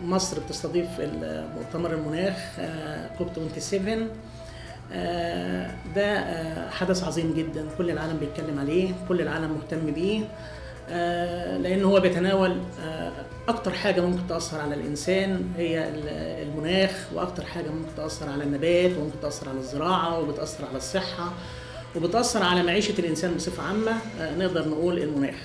مصر بتستضيف مؤتمر المناخ كوب 27 ده حدث عظيم جدا كل العالم بيتكلم عليه كل العالم مهتم بيه لان هو بيتناول اكتر حاجه ممكن تاثر على الانسان هي المناخ واكتر حاجه ممكن تاثر على النبات وممكن تاثر على الزراعه وبتاثر على الصحه وبتاثر على معيشه الانسان بصفه عامه نقدر نقول المناخ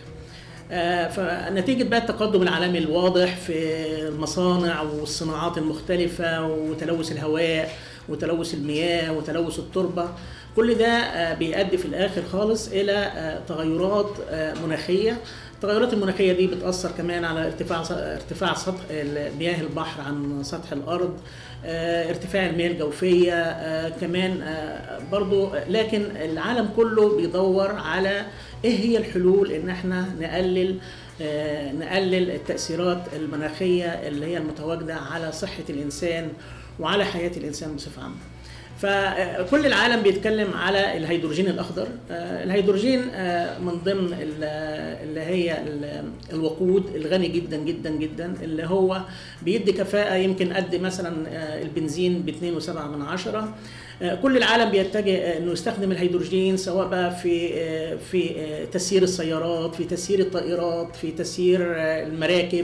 فنتيجة بقى التقدم العالمي الواضح في المصانع والصناعات المختلفة وتلوث الهواء وتلوث المياه وتلوث التربة كل ده بيؤدي في الآخر خالص إلى تغيرات مناخية التغيرات المناخيه دي بتاثر كمان على ارتفاع ارتفاع سطح مياه البحر عن سطح الارض ارتفاع المياه الجوفيه كمان برضو لكن العالم كله بيدور على ايه هي الحلول ان احنا نقلل نقلل التاثيرات المناخيه اللي هي المتواجده على صحه الانسان وعلى حياه الانسان بصفه عامه فكل العالم بيتكلم على الهيدروجين الاخضر الهيدروجين من ضمن اللي هي الوقود الغني جدا جدا جدا اللي هو بيدي كفاءه يمكن قد مثلا البنزين ب 2.7 من عشرة كل العالم بيتجه انه يستخدم الهيدروجين سواء بقى في في تسيير السيارات في تسيير الطائرات في تسيير المراكب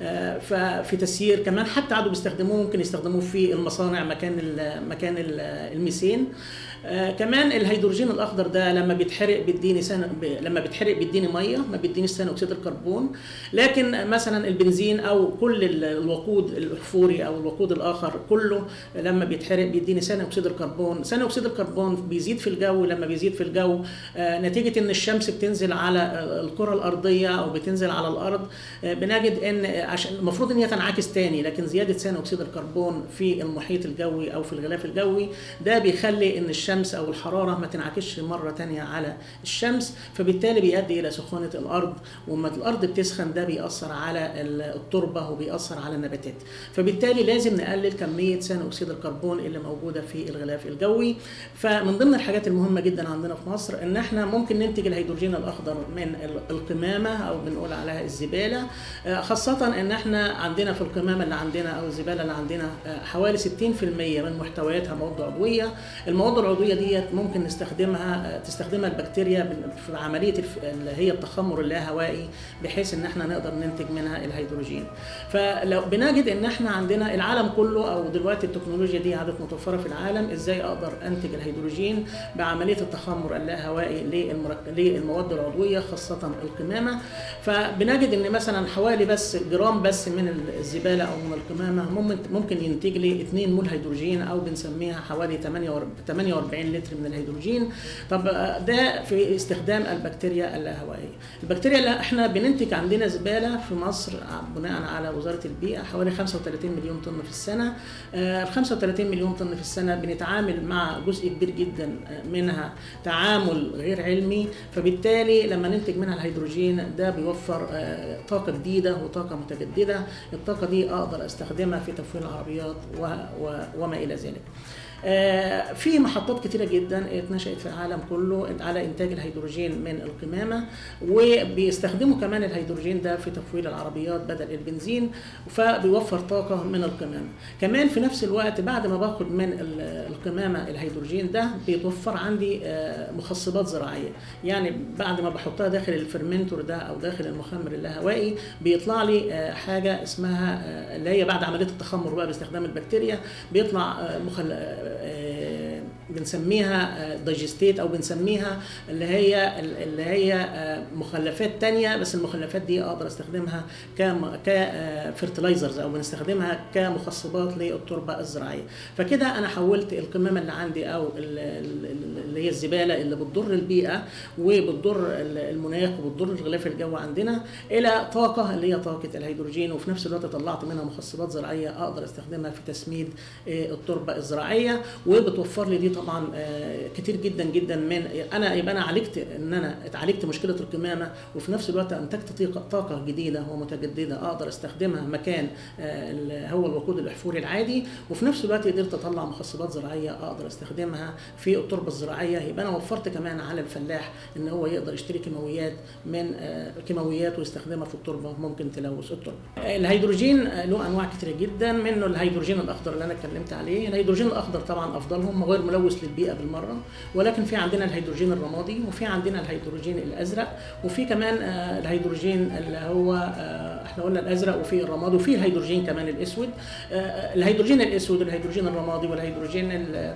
ففي تسيير كمان حتى عادوا بيستخدموه ممكن يستخدموه في المصانع مكان مكان الميثين آه كمان الهيدروجين الاخضر ده لما بيتحرق بيديني سنة ب... لما بيتحرق بيديني ميه ما بيدينيش ثاني اكسيد الكربون لكن مثلا البنزين او كل الوقود الاحفوري او الوقود الاخر كله لما بيتحرق بيديني ثاني اكسيد الكربون ثاني اكسيد الكربون بيزيد في الجو لما بيزيد في الجو آه نتيجه ان الشمس بتنزل على الكره الارضيه او بتنزل على الارض آه بنجد ان عشان المفروض ان هي تنعكس تاني لكن زياده ثاني اكسيد الكربون في المحيط الجوي او في الغلاف الجوي ده بيخلي ان الشمس الشمس او الحراره ما تنعكسش مره تانية على الشمس فبالتالي بيؤدي الى سخونه الارض وما الارض بتسخن ده بيأثر على التربه وبيأثر على النباتات فبالتالي لازم نقلل كميه ثاني اكسيد الكربون اللي موجوده في الغلاف الجوي فمن ضمن الحاجات المهمه جدا عندنا في مصر ان احنا ممكن ننتج الهيدروجين الاخضر من القمامه او بنقول عليها الزباله خاصه ان احنا عندنا في القمامه اللي عندنا او الزباله اللي عندنا حوالي 60% من محتوياتها مواد عضويه المواد العضويه ديت ممكن نستخدمها تستخدمها البكتيريا في عمليه اللي هي التخمر اللاهوائي بحيث ان احنا نقدر ننتج منها الهيدروجين فلو بنجد ان احنا عندنا العالم كله او دلوقتي التكنولوجيا دي عادت متوفره في العالم ازاي اقدر انتج الهيدروجين بعمليه التخمر اللاهوائي للمواد العضويه خاصه القمامه فبنجد ان مثلا حوالي بس جرام بس من الزباله او من القمامه ممكن ممكن ينتج لي 2 مول هيدروجين او بنسميها حوالي 48 لتر من الهيدروجين طب ده في استخدام البكتيريا اللاهوائيه البكتيريا اللي احنا بننتج عندنا زباله في مصر بناء على وزاره البيئه حوالي 35 مليون طن في السنه ال 35 مليون طن في السنه بنتعامل مع جزء كبير جدا منها تعامل غير علمي فبالتالي لما ننتج منها الهيدروجين ده بيوفر طاقه جديده وطاقه متجدده الطاقه دي اقدر استخدمها في تفويل العربيات وما الى ذلك في محطات كتيرة جدا اتنشأت في العالم كله على إنتاج الهيدروجين من القمامة وبيستخدموا كمان الهيدروجين ده في تفويل العربيات بدل البنزين فبيوفر طاقة من القمامة كمان في نفس الوقت بعد ما باخد من القمامة الهيدروجين ده بيتوفر عندي مخصبات زراعية يعني بعد ما بحطها داخل الفرمنتور ده أو داخل المخمر اللاهوائي بيطلع لي حاجة اسمها اللي هي بعد عملية التخمر بقى باستخدام البكتيريا بيطلع مخل بنسميها دايجستيت او بنسميها اللي هي اللي هي مخلفات تانية بس المخلفات دي اقدر استخدمها كفيرتلايزرز او بنستخدمها كمخصبات للتربه الزراعيه فكده انا حولت القمامه اللي عندي او اللي هي الزباله اللي بتضر البيئه وبتضر المناخ وبتضر الغلاف الجوي عندنا الى طاقه اللي هي طاقه الهيدروجين وفي نفس الوقت طلعت منها مخصبات زراعيه اقدر استخدمها في تسميد التربه الزراعيه وبتوفر لي دي طبعا آه، كتير جدا جدا من انا يبقى انا عالجت ان انا اتعالجت مشكله القمامه وفي نفس الوقت انتجت طاقه طاقه جديده ومتجدده اقدر استخدمها مكان آه، ال- هو الوقود الاحفوري العادي وفي نفس الوقت قدرت اطلع مخصبات زراعيه اقدر استخدمها في التربه الزراعيه يبقى انا وفرت كمان على الفلاح ان هو يقدر يشتري كيماويات من آه، كيماويات ويستخدمها في التربه ممكن تلوث التربه. آه، الهيدروجين آه، له انواع كتيره جدا منه الهيدروجين الاخضر اللي انا اتكلمت عليه، الهيدروجين الاخضر طبعا افضلهم غير ملوث للبيئه بالمره ولكن في عندنا الهيدروجين الرمادي وفي عندنا الهيدروجين الازرق وفي كمان آه، الهيدروجين اللي هو آه، احنا قلنا الازرق وفي الرمادي وفي الهيدروجين كمان الاسود آه، الهيدروجين الاسود والهيدروجين الرمادي والهيدروجين ال-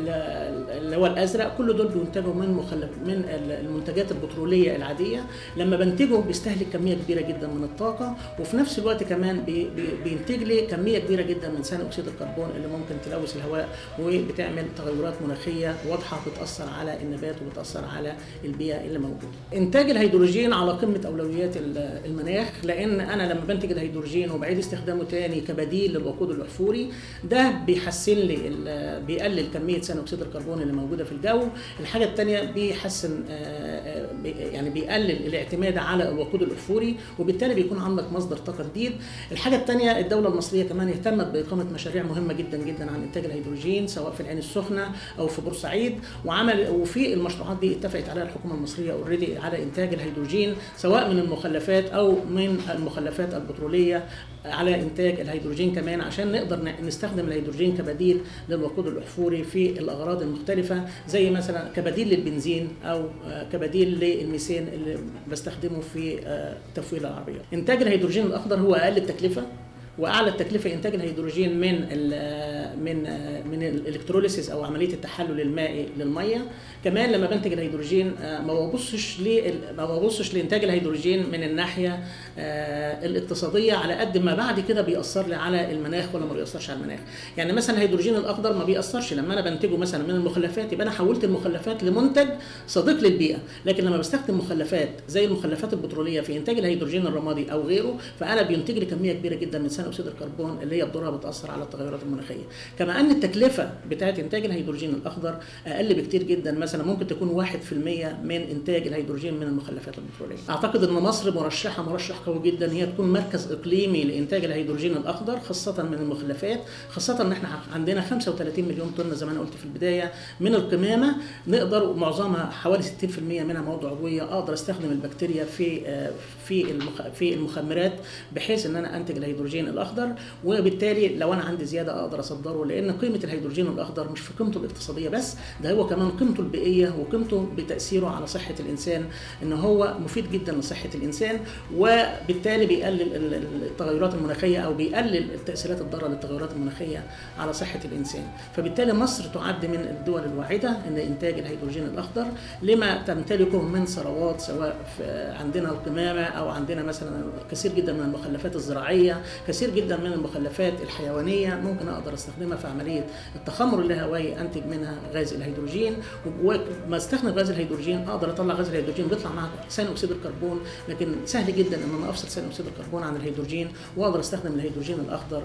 ال- اللي هو الازرق كل دول بينتجوا من مخلف من المنتجات البتروليه العاديه لما بنتجه بيستهلك كميه كبيره جدا من الطاقه وفي نفس الوقت كمان بي- بي- بينتج لي كميه كبيره جدا من ثاني اكسيد الكربون اللي ممكن تلوث الهواء وبتعمل تغيرات مناخيه واضحه بتاثر على النبات وبتاثر على البيئه اللي موجوده. انتاج الهيدروجين على قمه اولويات ال- المناخ لان انا لما بنتج الهيدروجين وبعيد استخدامه تاني كبديل للوقود الاحفوري ده بيحسن لي ال- بيقلل كميه ثاني اكسيد الكربون اللي موجوده في الجو. الحاجه الثانيه بيحسن آه، آه، بي- يعني بيقلل الاعتماد على الوقود الاحفوري وبالتالي بيكون عندك مصدر طاقه جديد. الحاجه الثانيه الدوله المصريه كمان اهتمت باقامه مشاريع مهمه جدا جدا عن انتاج الهيدروجين سواء في العين السخنه او في بورسعيد وعمل وفي المشروعات دي اتفقت عليها الحكومه المصريه اوريدي على انتاج الهيدروجين سواء من المخلفات او من المخلفات البتروليه على انتاج الهيدروجين كمان عشان نقدر ن- نستخدم الهيدروجين كبديل للوقود الاحفوري في الاغراض المختلفه زي مثلا كبديل للبنزين او آه، كبديل للميثان اللي بستخدمه في آه، تفويل العربيات. انتاج الهيدروجين الاخضر هو اقل التكلفه واعلى التكلفه انتاج الهيدروجين من ال من من الالكتروليسيس او عمليه التحلل المائي للميه كمان لما بنتج الهيدروجين آه، ما ببصش لل- ما ببصش لانتاج الهيدروجين من الناحيه آه، الاقتصاديه على قد ما بعد كده بيأثر لي على المناخ ولا ما بيأثرش على المناخ يعني مثلا الهيدروجين الاخضر ما بيأثرش لما انا بنتجه مثلا من المخلفات يبقى انا حولت المخلفات لمنتج صديق للبيئه لكن لما بستخدم مخلفات زي المخلفات البتروليه في انتاج الهيدروجين الرمادي او غيره فانا بينتج لي كميه كبيره جدا من ثاني اكسيد الكربون اللي هي بدورها بتاثر على التغيرات المناخيه كما ان التكلفه بتاعه انتاج الهيدروجين الاخضر اقل بكتير جدا مثلا ممكن تكون 1% من انتاج الهيدروجين من المخلفات البتروليه اعتقد ان مصر مرشحه مرشح قوي جدا هي تكون مركز اقليمي لانتاج الهيدروجين الاخضر خاصه من المخلفات خاصه ان احنا عندنا 35 مليون طن زي ما انا قلت في البدايه من القمامه نقدر معظمها حوالي 60% منها مواد عضويه اقدر استخدم البكتيريا في آه، في المخ- في المخمرات بحيث ان انا انتج الهيدروجين الاخضر وبالتالي لو انا عندي زياده اقدر اصدره لان قيمه الهيدروجين الاخضر مش في قيمته الاقتصاديه بس ده هو كمان قيمته البيئيه وقيمته بتاثيره على صحه الانسان ان هو مفيد جدا لصحه الانسان وبالتالي بيقلل ال- ال- التغيرات المناخيه او بيقلل التاثيرات الضاره للتغيرات المناخيه على صحه الانسان فبالتالي مصر تعد من الدول الواعده ان انتاج الهيدروجين الاخضر لما تمتلكه من ثروات سواء في عندنا القمامه او عندنا مثلا كثير جدا من المخلفات الزراعيه كثير جدا من المخلفات الحيوانيه ممكن اقدر استخدمها في عمليه التخمر اللاهوائي انتج منها غاز الهيدروجين وما استخدم غاز الهيدروجين اقدر اطلع غاز الهيدروجين بيطلع معاه ثاني اكسيد الكربون لكن سهل جدا ان انا افصل ثاني اكسيد الكربون عن الهيدروجين واقدر استخدم الهيدروجين الاخضر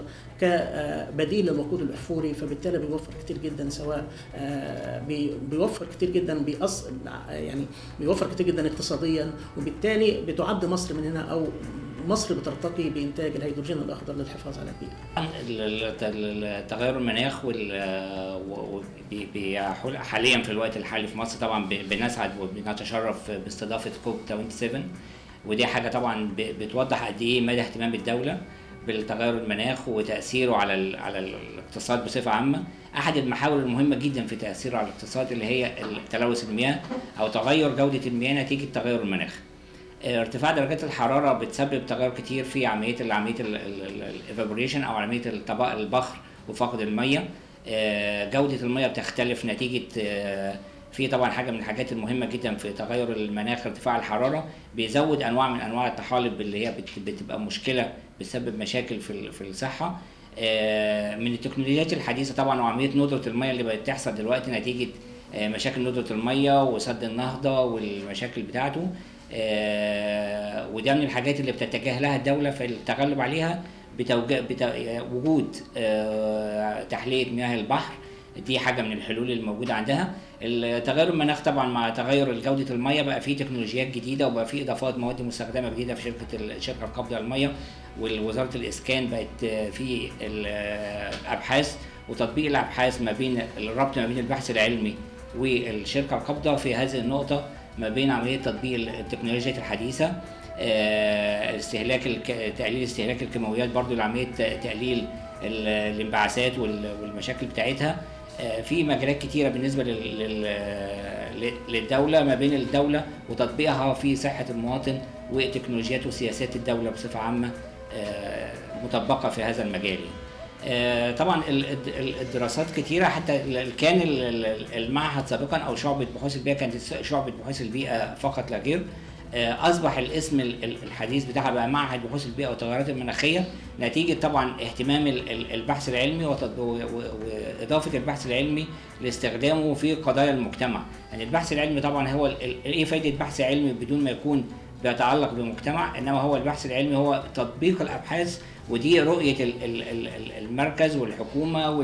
كبديل للوقود الاحفوري فبالتالي بيوفر كتير جدا سواء آه، بي- بيوفر كتير جدا بيأص يعني بيوفر كتير جدا اقتصاديا وبالتالي بتعد مصر من هنا او مصر بترتقي بانتاج الهيدروجين الاخضر للحفاظ على البيئه. طبعاً ال- ال- ال- تغير المناخ وال و- و- بي- بيحول- حاليا في الوقت الحالي في مصر طبعا ب- بنسعد وبنتشرف باستضافه كوب 27 ودي حاجه طبعا ب- بتوضح قد ايه مدى اهتمام الدوله بالتغير المناخ وتاثيره على ال- على الاقتصاد بصفه عامه احد المحاور المهمه جدا في تاثيره على الاقتصاد اللي هي تلوث المياه او تغير جوده المياه نتيجه تغير المناخ ارتفاع درجات الحراره بتسبب تغير كتير في عمليه عمليه الايفابوريشن او عمليه الطبق البخر وفقد الميه آه، جوده الميه بتختلف نتيجه آه، في طبعا حاجه من الحاجات المهمه جدا في تغير المناخ ارتفاع الحراره بيزود انواع من انواع الطحالب اللي هي بت- بتبقى مشكله بتسبب مشاكل في ال- في الصحه آه، من التكنولوجيات الحديثه طبعا وعمليه ندره الميه اللي بقت تحصل دلوقتي نتيجه آه، مشاكل ندره الميه وسد النهضه والمشاكل بتاعته آه، وده من الحاجات اللي بتتجه لها الدوله في التغلب عليها بتوج... بت... وجود آه، تحليه مياه البحر دي حاجه من الحلول الموجوده عندها تغير المناخ طبعا مع تغير جوده الميه بقى في تكنولوجيات جديده وبقى في اضافات مواد مستخدمه جديده في شركه الشركه القابضه للميه ووزاره الاسكان بقت في الابحاث وتطبيق الابحاث ما بين الربط ما بين البحث العلمي والشركه القابضه في هذه النقطه ما بين عمليه تطبيق التكنولوجيات الحديثه استهلاك تقليل استهلاك الكيماويات برضو لعمليه تقليل الانبعاثات والمشاكل بتاعتها في مجالات كتيره بالنسبه للدوله ما بين الدوله وتطبيقها في صحه المواطن وتكنولوجيات وسياسات الدوله بصفه عامه مطبقه في هذا المجال طبعا الدراسات كتيره حتى كان المعهد سابقا او شعبه بحوث البيئه كانت شعبه بحوث البيئه فقط لا غير اصبح الاسم الحديث بتاعها بقى معهد بحوث البيئه والتغيرات المناخيه نتيجه طبعا اهتمام البحث العلمي واضافه البحث العلمي لاستخدامه في قضايا المجتمع يعني البحث العلمي طبعا هو ايه فائده البحث العلمي بدون ما يكون بيتعلق بمجتمع انما هو البحث العلمي هو تطبيق الابحاث ودي رؤيه المركز والحكومه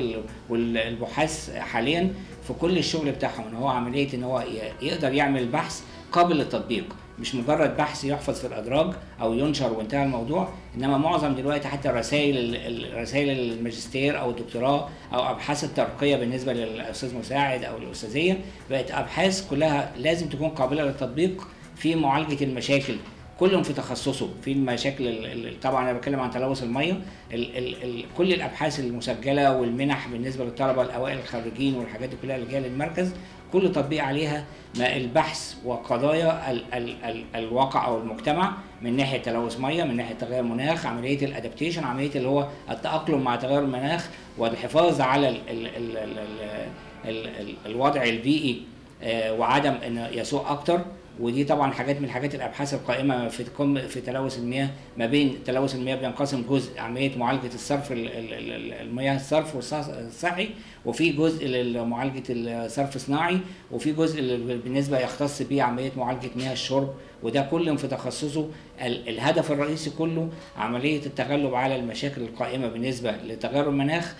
والبحاث حاليا في كل الشغل بتاعهم ان هو عمليه ان هو يقدر يعمل بحث قابل للتطبيق مش مجرد بحث يحفظ في الادراج او ينشر وانتهى الموضوع انما معظم دلوقتي حتى رسائل رسائل الماجستير او الدكتوراه او ابحاث الترقيه بالنسبه للاستاذ مساعد او الاستاذيه بقت ابحاث كلها لازم تكون قابله للتطبيق في معالجه المشاكل كلهم في تخصصه في المشاكل طبعا انا بتكلم عن تلوث الميه ال ال ال كل الابحاث المسجله والمنح بالنسبه للطلبه الاوائل الخريجين والحاجات دي كلها اللي جايه للمركز كل تطبيق عليها ما البحث وقضايا ال ال ال الواقع او المجتمع من ناحيه تلوث ميه من ناحيه تغير مناخ عمليه الادابتيشن عمليه اللي هو التاقلم مع تغير المناخ والحفاظ على ال ال ال ال ال ال الوضع البيئي وعدم ان يسوء اكتر ودي طبعا حاجات من الحاجات الابحاث القائمه في في تلوث المياه ما بين تلوث المياه بينقسم جزء عمليه معالجه الصرف المياه الصرف الصحي وفي جزء لمعالجه الصرف الصناعي وفي جزء بالنسبه يختص به عمليه معالجه مياه الشرب وده كل في تخصصه الهدف الرئيسي كله عمليه التغلب على المشاكل القائمه بالنسبه لتغير المناخ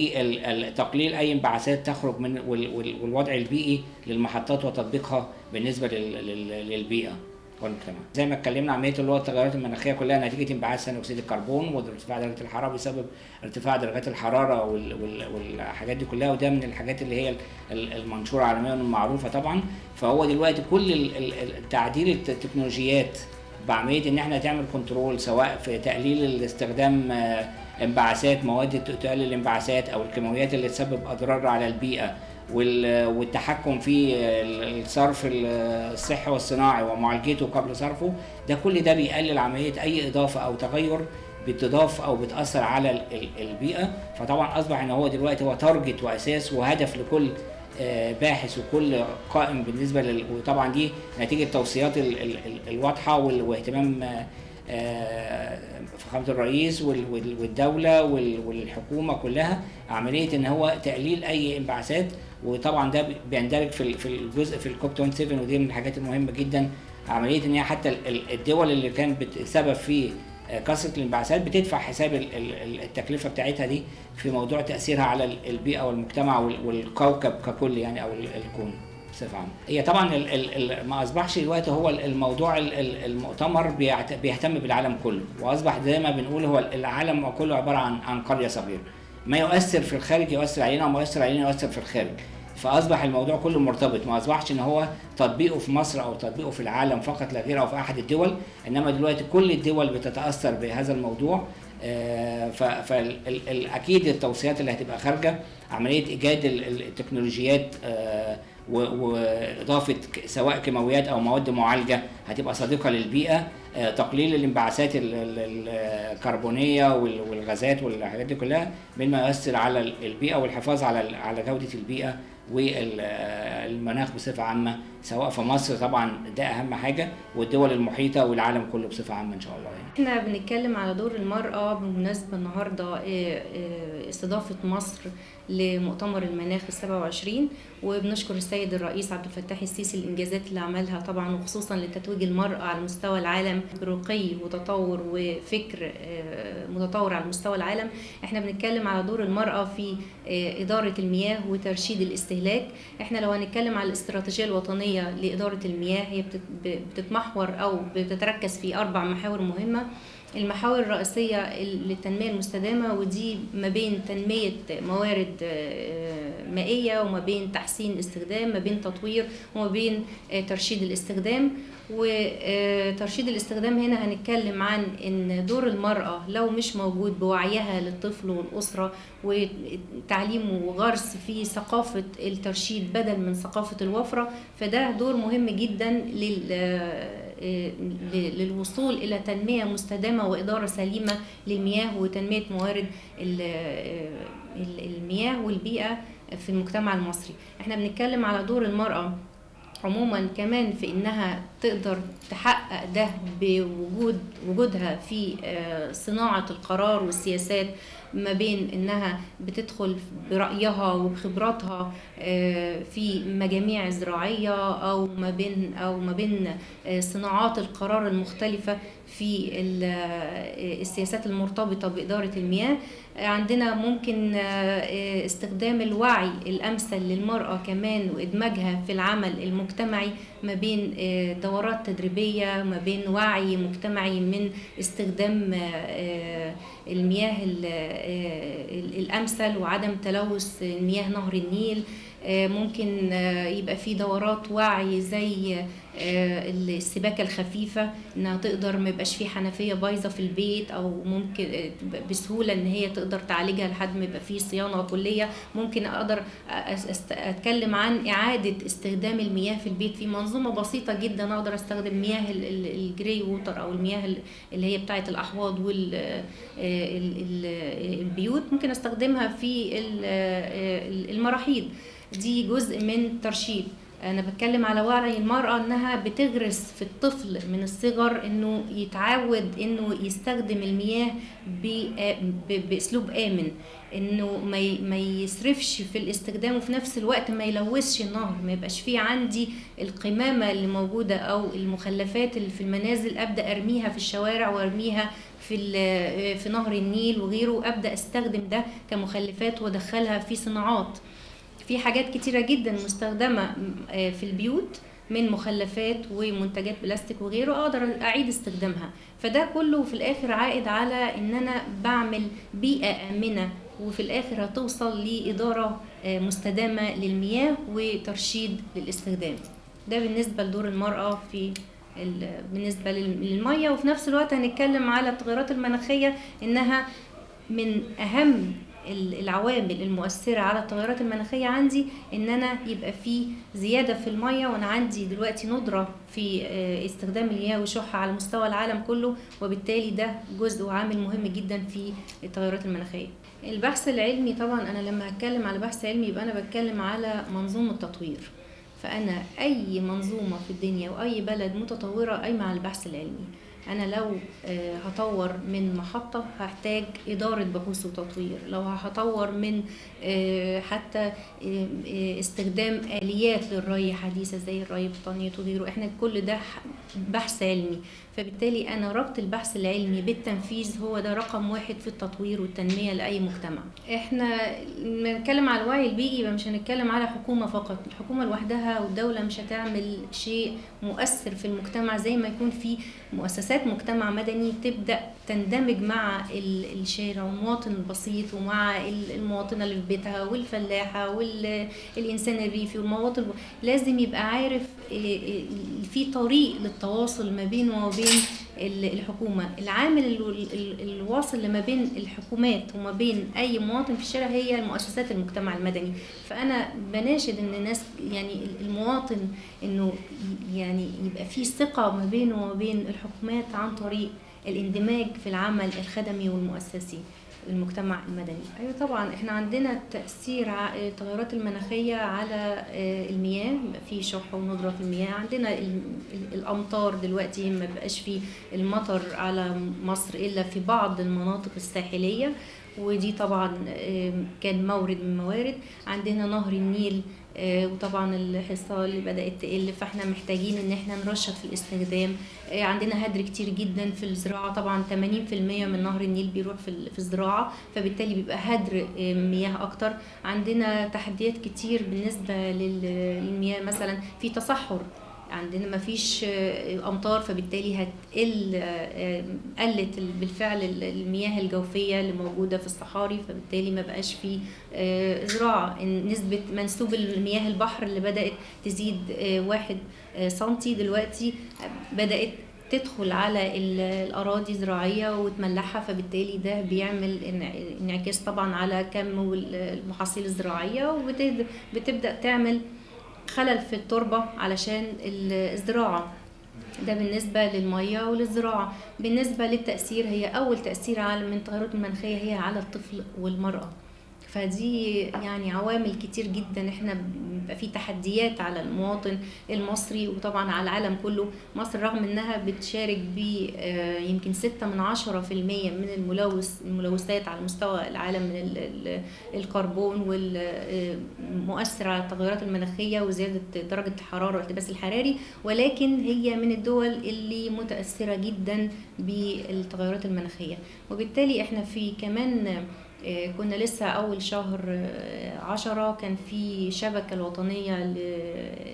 وتقليل اي انبعاثات تخرج من والوضع البيئي للمحطات وتطبيقها بالنسبه للبيئه والمجتمع. زي ما اتكلمنا عمليه اللي هو التغيرات المناخيه كلها نتيجه انبعاث ثاني اكسيد الكربون وارتفاع درجه الحراره بسبب ارتفاع درجات الحراره والحاجات دي كلها وده من الحاجات اللي هي المنشوره عالميا والمعروفه طبعا فهو دلوقتي كل تعديل التكنولوجيات بعمليه ان احنا تعمل كنترول سواء في تقليل الاستخدام انبعاثات مواد تقلل الانبعاثات او الكيماويات اللي تسبب اضرار على البيئه والتحكم في الصرف الصحي والصناعي ومعالجته قبل صرفه ده كل ده بيقلل عمليه اي اضافه او تغير بتضاف او بتاثر على البيئه فطبعا اصبح ان هو دلوقتي هو تارجت واساس وهدف لكل باحث وكل قائم بالنسبه لل... وطبعا دي نتيجه توصيات الواضحه واهتمام فخامه الرئيس والدوله والحكومه كلها عمليه ان هو تقليل اي انبعاثات وطبعا ده بيندرج في في الجزء في الكوب 27 ودي من الحاجات المهمه جدا عمليه ان هي حتى الدول اللي كانت سبب في كثره الانبعاثات بتدفع حساب التكلفه بتاعتها دي في موضوع تاثيرها على البيئه والمجتمع والكوكب ككل يعني او الكون. بصفه عامه. هي طبعا ال ال ما اصبحش دلوقتي هو الموضوع المؤتمر بيهتم بالعالم كله واصبح زي ما بنقول هو العالم كله عباره عن عن قريه صغيره. ما يؤثر في الخارج يؤثر علينا وما يؤثر علينا يؤثر في الخارج. فاصبح الموضوع كله مرتبط ما اصبحش ان هو تطبيقه في مصر او تطبيقه في العالم فقط لا غير او في احد الدول انما دلوقتي كل الدول بتتاثر بهذا الموضوع فاكيد التوصيات اللي هتبقى خارجه عمليه ايجاد التكنولوجيات واضافه سواء كيماويات او مواد معالجه هتبقى صديقه للبيئه تقليل الانبعاثات الكربونيه والغازات والحاجات دي كلها مما يؤثر على البيئه والحفاظ على على جوده البيئه والمناخ بصفه عامه سواء في مصر طبعا ده اهم حاجه والدول المحيطه والعالم كله بصفه عامه ان شاء الله يعني. احنا بنتكلم على دور المرأة بمناسبة النهاردة استضافة مصر لمؤتمر المناخ ال 27 وبنشكر السيد الرئيس عبد الفتاح السيسي الانجازات اللي عملها طبعا وخصوصا لتتويج المراه على مستوى العالم برقي وتطور وفكر متطور على مستوى العالم احنا بنتكلم على دور المراه في اداره المياه وترشيد الاستهلاك احنا لو هنتكلم على الاستراتيجيه الوطنيه لاداره المياه هي بتتمحور او بتتركز في اربع محاور مهمه المحاور الرئيسية للتنمية المستدامة ودي ما بين تنمية موارد مائية وما بين تحسين استخدام ما بين تطوير وما بين ترشيد الاستخدام وترشيد الاستخدام هنا هنتكلم عن ان دور المرأة لو مش موجود بوعيها للطفل والأسرة وتعليمه وغرس في ثقافة الترشيد بدل من ثقافة الوفرة فده دور مهم جدا للوصول إلى تنمية مستدامة وإدارة سليمة للمياه وتنمية موارد المياه والبيئة في المجتمع المصري احنا بنتكلم على دور المرأة عموما كمان في انها تقدر تحقق ده بوجود وجودها في صناعه القرار والسياسات ما بين انها بتدخل برأيها وبخبراتها في مجاميع زراعية او ما بين او ما بين صناعات القرار المختلفة في السياسات المرتبطة بإدارة المياه عندنا ممكن استخدام الوعي الأمثل للمرأة كمان وإدماجها في العمل المجتمعي ما بين دورات تدريبية ما بين وعي مجتمعي من استخدام المياه الأمثل وعدم تلوث مياه نهر النيل ممكن يبقى في دورات وعي زي السباكه الخفيفه انها تقدر ما يبقاش في حنفيه بايظه في البيت او ممكن بسهوله ان هي تقدر تعالجها لحد ما يبقى في صيانه كليه ممكن اقدر اتكلم عن اعاده استخدام المياه في البيت في منظومه بسيطه جدا اقدر استخدم مياه الجري ووتر او المياه اللي هي بتاعه الاحواض والبيوت ممكن استخدمها في المراحيض دي جزء من ترشيد انا بتكلم على وعي المراه انها بتغرس في الطفل من الصغر انه يتعود انه يستخدم المياه باسلوب امن انه ما ما يسرفش في الاستخدام وفي نفس الوقت ما يلوثش النهر ما يبقاش في عندي القمامه اللي موجوده او المخلفات اللي في المنازل ابدا ارميها في الشوارع وارميها في في نهر النيل وغيره ابدا استخدم ده كمخلفات وادخلها في صناعات في حاجات كتيرة جدا مستخدمة في البيوت من مخلفات ومنتجات بلاستيك وغيره اقدر اعيد استخدامها فده كله في الاخر عائد على ان انا بعمل بيئة امنة وفي الاخر هتوصل لادارة مستدامة للمياه وترشيد للاستخدام ده بالنسبة لدور المرأة في بالنسبة للمية وفي نفس الوقت هنتكلم على التغيرات المناخية انها من اهم العوامل المؤثرة على التغيرات المناخية عندي ان انا يبقى في زيادة في المية وانا عندي دلوقتي ندرة في استخدام المياه وشحها على مستوى العالم كله وبالتالي ده جزء وعامل مهم جدا في التغيرات المناخية البحث العلمي طبعا انا لما هتكلم على بحث علمي يبقى انا بتكلم على منظومة تطوير فانا اي منظومة في الدنيا واي بلد متطورة قايمة على البحث العلمي انا لو هطور من محطة هحتاج إدارة بحوث وتطوير لو هطور من حتى استخدام آليات للري حديثة زي الري بالتنقيط وغيره احنا كل ده بحث علمي فبالتالي أنا ربط البحث العلمي بالتنفيذ هو ده رقم واحد في التطوير والتنمية لأي مجتمع احنا بنتكلم على الوعي البيئي يبقى مش هنتكلم على حكومة فقط الحكومة لوحدها والدولة مش هتعمل شيء مؤثر في المجتمع زي ما يكون في مؤسسات مجتمع مدني تبدأ تندمج مع الشارع والمواطن البسيط ومع المواطنة اللي في بيتها والفلاحة والإنسان الريفي والمواطن لازم يبقى عارف في طريق للتواصل ما بينه وما بين الحكومة العامل الواصل ما بين الحكومات وما بين أي مواطن في الشارع هي مؤسسات المجتمع المدني فأنا بناشد إن الناس يعني المواطن إنه يعني يبقى في ثقة ما بينه وما بين الحكومات عن طريق الاندماج في العمل الخدمي والمؤسسي المجتمع المدني ايوه طبعا احنا عندنا تاثير ع- التغيرات المناخيه على آه، المياه بيبقى في شح وندره في المياه عندنا ال- ال- الامطار دلوقتي ما بقاش في المطر على مصر الا في بعض المناطق الساحليه ودي طبعا آه، كان مورد من الموارد عندنا نهر النيل آه، وطبعا الحصة اللي بدأت تقل فاحنا محتاجين ان احنا نرشد في الاستخدام آه، عندنا هدر كتير جدا في الزراعة طبعا 80% من نهر النيل بيروح في ال- في الزراعة فبالتالي بيبقى هدر آه، مياه اكتر عندنا تحديات كتير بالنسبة لل- للمياه مثلا في تصحر عندنا ما فيش امطار فبالتالي هتقل آه، آه، قلت ال- بالفعل ال- المياه الجوفيه اللي موجوده في الصحاري فبالتالي ما بقاش في آه، زراعه إن نسبه منسوب المياه البحر اللي بدات تزيد آه، واحد آه، سنتي دلوقتي بدات تدخل على ال- الاراضي الزراعيه وتملحها فبالتالي ده بيعمل انع- انعكاس طبعا على كم وال- المحاصيل الزراعيه وبتبدا تعمل خلل في التربة علشان ال- الزراعة ده بالنسبة للمية وللزراعة بالنسبة للتأثير هي أول تأثير على من التغيرات المناخية هي على الطفل والمرأة فدي يعني عوامل كتير جدا احنا بيبقى في تحديات على المواطن المصري وطبعا على العالم كله مصر رغم انها بتشارك ب آه، يمكن ستة من عشرة في المية من الملوث الملوثات على مستوى العالم من ال- ال- الكربون والمؤثر على التغيرات المناخية وزيادة درجة الحرارة والاحتباس الحراري ولكن هي من الدول اللي متأثرة جدا بالتغيرات المناخية وبالتالي احنا في كمان آه، كنا لسه أول شهر آه، عشرة كان في شبكة الوطنية ل-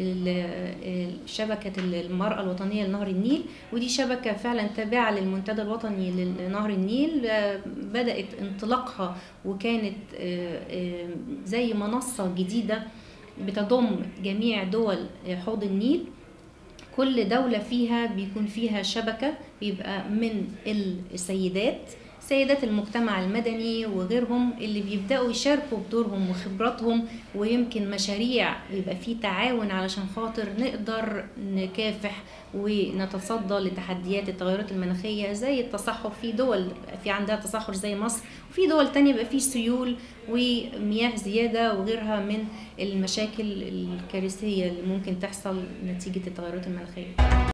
ل- شبكة المرأة الوطنية لنهر النيل ودي شبكة فعلا تابعة للمنتدى الوطني لنهر النيل آه، بدأت انطلاقها وكانت آه، آه، زي منصة جديدة بتضم جميع دول حوض النيل كل دولة فيها بيكون فيها شبكة بيبقى من السيدات سيدات المجتمع المدني وغيرهم اللي بيبدأوا يشاركوا بدورهم وخبراتهم ويمكن مشاريع يبقى في تعاون علشان خاطر نقدر نكافح ونتصدى لتحديات التغيرات المناخية زي التصحر في دول في عندها تصحر زي مصر وفي دول تانية بقى في سيول ومياه زيادة وغيرها من المشاكل الكارثية اللي ممكن تحصل نتيجة التغيرات المناخية